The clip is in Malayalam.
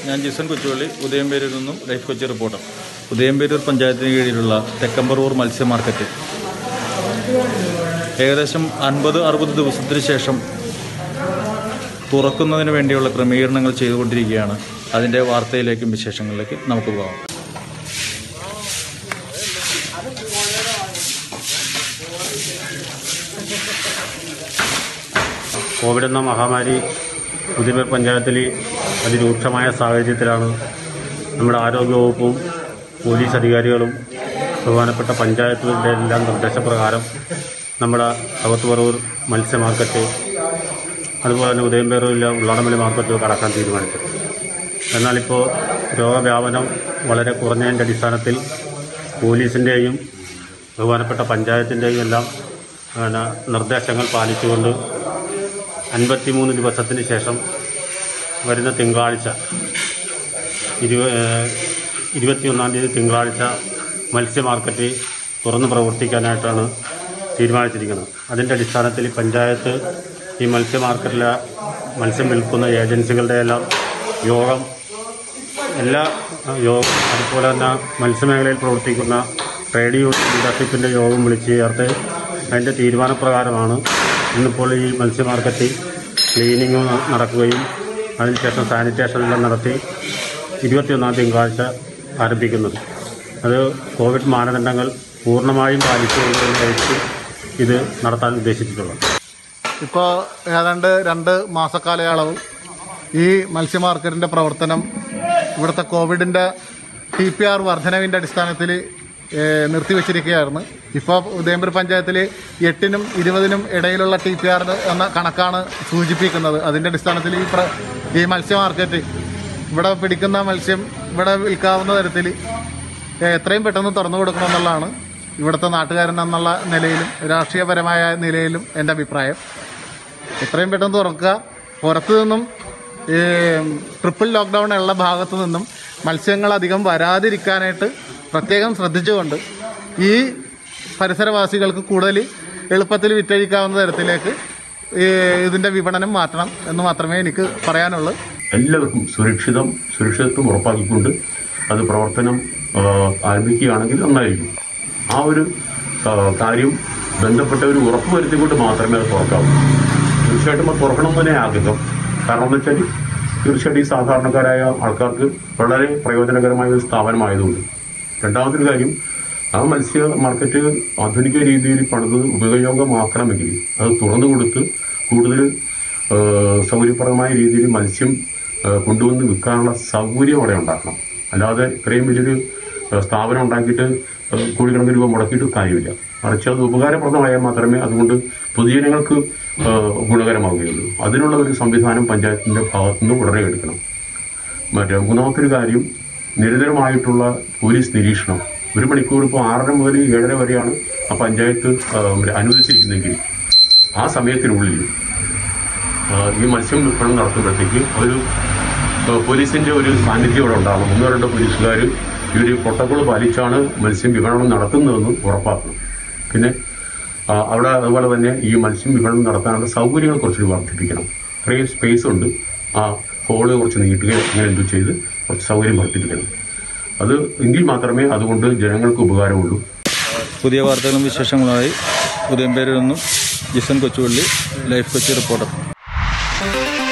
ഞാൻ ജിസൺ കൊച്ചുപള്ളി ഉദയംപേരൂരിൽ നിന്നും ലൈഫ് കൊച്ചി റിപ്പോർട്ടർ ഉദയംപേരൂർ പഞ്ചായത്തിന് കീഴിലുള്ള തെക്കമ്പറൂർ മത്സ്യ മാർക്കറ്റ് ഏകദേശം അൻപത് അറുപത് ദിവസത്തിന് ശേഷം തുറക്കുന്നതിന് വേണ്ടിയുള്ള ക്രമീകരണങ്ങൾ ചെയ്തുകൊണ്ടിരിക്കുകയാണ് അതിൻ്റെ വാർത്തയിലേക്കും വിശേഷങ്ങളിലേക്കും നമുക്ക് പോകാം കോവിഡ് എന്ന മഹാമാരി പുതിയ പഞ്ചായത്തിൽ അതിരൂക്ഷമായ സാഹചര്യത്തിലാണ് നമ്മുടെ ആരോഗ്യവകുപ്പും പോലീസ് അധികാരികളും ബഹുമാനപ്പെട്ട പഞ്ചായത്തുകളുടെ എല്ലാം നിർദ്ദേശപ്രകാരം നമ്മുടെ അകത്തുപറവൂർ മത്സ്യ മാർക്കറ്റ് അതുപോലെ തന്നെ ഉദയംപേറൂരിലെ ഉള്ളടമലി മാർക്കറ്റ് കടക്കാൻ തീരുമാനിച്ചത് എന്നാലിപ്പോൾ രോഗവ്യാപനം വളരെ കുറഞ്ഞതിൻ്റെ അടിസ്ഥാനത്തിൽ പോലീസിൻ്റെയും ബഹുമാനപ്പെട്ട പഞ്ചായത്തിൻ്റെയും എല്ലാം പിന്നെ നിർദ്ദേശങ്ങൾ പാലിച്ചുകൊണ്ട് അൻപത്തിമൂന്ന് ദിവസത്തിന് ശേഷം വരുന്ന തിങ്കളാഴ്ച ഇരുപ ഏഹ് ഇരുപത്തിയൊന്നാം തീയതി തിങ്കളാഴ്ച മത്സ്യ മാർക്കറ്റ് തുറന്ന് പ്രവർത്തിക്കാനായിട്ടാണ് തീരുമാനിച്ചിരിക്കുന്നത് അതിൻ്റെ അടിസ്ഥാനത്തിൽ പഞ്ചായത്ത് ഈ മത്സ്യ മാർക്കറ്റിലെ മത്സ്യം വിൽക്കുന്ന ഏജൻസികളുടെ എല്ലാം യോഗം എല്ലാ യോഗം അതുപോലെ തന്നെ മത്സ്യമേഖലയിൽ പ്രവർത്തിക്കുന്ന ട്രേഡ് യൂണിയൻ ലീഡർഷിപ്പിൻ്റെ യോഗം വിളിച്ച് ചേർത്ത് അതിൻ്റെ തീരുമാനപ്രകാരമാണ് ഇന്നിപ്പോൾ ഈ മത്സ്യ മാർക്കറ്റ് ക്ലീനിങ് നടക്കുകയും അതിനുശേഷം സാനിറ്റേഷൻ എല്ലാം നടത്തി ഇരുപത്തിയൊന്നാം തിങ്കളാഴ്ച ആരംഭിക്കുന്നത് അത് കോവിഡ് മാനദണ്ഡങ്ങൾ പൂർണ്ണമായും പാലിച്ചുകൊണ്ടായിരിക്കും ഇത് നടത്താൻ ഉദ്ദേശിച്ചിട്ടുള്ളത് ഇപ്പോൾ ഏതാണ്ട് രണ്ട് മാസക്കാലയളവ് ഈ മത്സ്യ മാർക്കറ്റിന്റെ പ്രവർത്തനം ഇവിടുത്തെ കോവിഡിന്റെ ടി പി ആർ വർധനവിന്റെ അടിസ്ഥാനത്തിൽ നിർത്തിവെച്ചിരിക്കുകയായിരുന്നു ഇപ്പോൾ ഉദയംപുരം പഞ്ചായത്തിൽ എട്ടിനും ഇരുപതിനും ഇടയിലുള്ള ടി പി ആർ എന്ന കണക്കാണ് സൂചിപ്പിക്കുന്നത് അതിന്റെ അടിസ്ഥാനത്തിൽ ഈ പ്ര- ഈ മത്സ്യ മാർക്കറ്റ് ഇവിടെ പിടിക്കുന്ന മത്സ്യം ഇവിടെ വിൽക്കാവുന്ന തരത്തിൽ എത്രയും പെട്ടെന്ന് തുറന്നു കൊടുക്കണമെന്നുള്ളതാണ് ഇവിടുത്തെ നാട്ടുകാരൻ എന്നുള്ള നിലയിലും രാഷ്ട്രീയപരമായ നിലയിലും എൻ്റെ അഭിപ്രായം എത്രയും പെട്ടെന്ന് തുറക്കുക പുറത്തു നിന്നും ഈ ട്രിപ്പിൾ ലോക്ക്ഡൗൺ ഉള്ള ഭാഗത്തു നിന്നും മത്സ്യങ്ങൾ അധികം വരാതിരിക്കാനായിട്ട് പ്രത്യേകം ശ്രദ്ധിച്ചുകൊണ്ട് ഈ പരിസരവാസികൾക്ക് കൂടുതൽ എളുപ്പത്തിൽ വിറ്റഴിക്കാവുന്ന തരത്തിലേക്ക് ഈ ഇതിൻ്റെ വിപണനം മാറ്റണം എന്ന് മാത്രമേ എനിക്ക് പറയാനുള്ളൂ എല്ലാവർക്കും സുരക്ഷിതം സുരക്ഷിതത്വം ഉറപ്പാക്കിക്കൊണ്ട് അത് പ്രവർത്തനം ആ, ആരംഭിക്കുകയാണെങ്കിൽ നന്നായിരിക്കും ആ ഒരു ആ, കാര്യം ബന്ധപ്പെട്ടവർ ഉറപ്പുവരുത്തിക്കൊണ്ട് മാത്രമേ അത് തുറക്കാവൂ തീർച്ചയായിട്ടും അത് തുറക്കണം തന്നെ ആഗ്രഹം കാരണം എന്ന് വെച്ചാൽ തീർച്ചയായിട്ടും ഈ സാധാരണക്കാരായ ആൾക്കാർക്ക് വളരെ പ്രയോജനകരമായ ഒരു സ്ഥാപനമായതുകൊണ്ട് രണ്ടാമതൊരു കാര്യം ആ മത്സ്യ മാർക്കറ്റ് ആധുനിക രീതിയിൽ പണിത് ഉപയോഗമാക്കണമെങ്കിൽ അത് തുറന്നു കൊടുത്ത് കൂടുതൽ ഏഹ് സൗകര്യപ്രദമായ രീതിയിൽ മത്സ്യം ഏഹ് കൊണ്ടുവന്ന് വിൽക്കാനുള്ള സൗകര്യം അവിടെ ഉണ്ടാക്കണം അല്ലാതെ ഇത്രയും വലിയൊരു ഏഹ് സ്ഥാപനം ഉണ്ടാക്കിയിട്ട് ഏഹ് കോടിക്കണക്കിന് രൂപ മുടക്കിയിട്ട് കാര്യമില്ല മറിച്ച് അത് ഉപകാരപ്രദമായാൽ മാത്രമേ അതുകൊണ്ട് പൊതുജനങ്ങൾക്ക് ഏഹ് ഗുണകരമാവുകയുള്ളൂ അതിനുള്ള ഒരു സംവിധാനം പഞ്ചായത്തിന്റെ ഭാഗത്തുനിന്ന് ഉടനെ എടുക്കണം മറ്റേ മൂന്നാമത്തെ കാര്യം നിരന്തരമായിട്ടുള്ള പോലീസ് നിരീക്ഷണം ഒരു മണിക്കൂർ ഇപ്പോൾ ആറര മുതൽ ഏഴര വരെയാണ് ആ പഞ്ചായത്ത് ആ, അനുവദിച്ചിരിക്കുന്നെങ്കിൽ ആ സമയത്തിനുള്ളിൽ ആ, ഈ മത്സ്യം വിൽപ്പന നടത്തുമ്പോഴത്തേക്ക് ഒരു ആ, പോലീസിന്റെ ഒരു സാന്നിധ്യം അവിടെ ഉണ്ടാകണം ഒന്നോ രണ്ടോ പോലീസുകാർ ഈ ഒരു പ്രോട്ടോകോൾ പാലിച്ചാണ് മത്സ്യം വിപണനം നടത്തുന്നതെന്ന് ഉറപ്പാക്കണം പിന്നെ ആ, അവിടെ അതുപോലെ തന്നെ ഈ മത്സ്യം വിപണനം നടത്താനുള്ള സൗകര്യങ്ങൾ കുറച്ചുകൂടി വർദ്ധിപ്പിക്കണം ഇത്രയും സ്പേസ് ഉണ്ട് ആ ഹോള് കുറച്ച് നീട്ടുകയോ അങ്ങനെ എന്തോ ചെയ്ത് കുറച്ച് സൗകര്യം വർദ്ധിപ്പിക്കണം അത് എങ്കിൽ മാത്രമേ അതുകൊണ്ട് ജനങ്ങൾക്ക് ഉപകാരമുള്ളൂ പുതിയ വാർത്തകളും വിശേഷങ്ങളുമായി ഉദയംപേരൂരിൽ നിന്നും ജിസൺ കൊച്ചുപള്ളി ലൈഫ് കൊച്ചി റിപ്പോർട്ടർ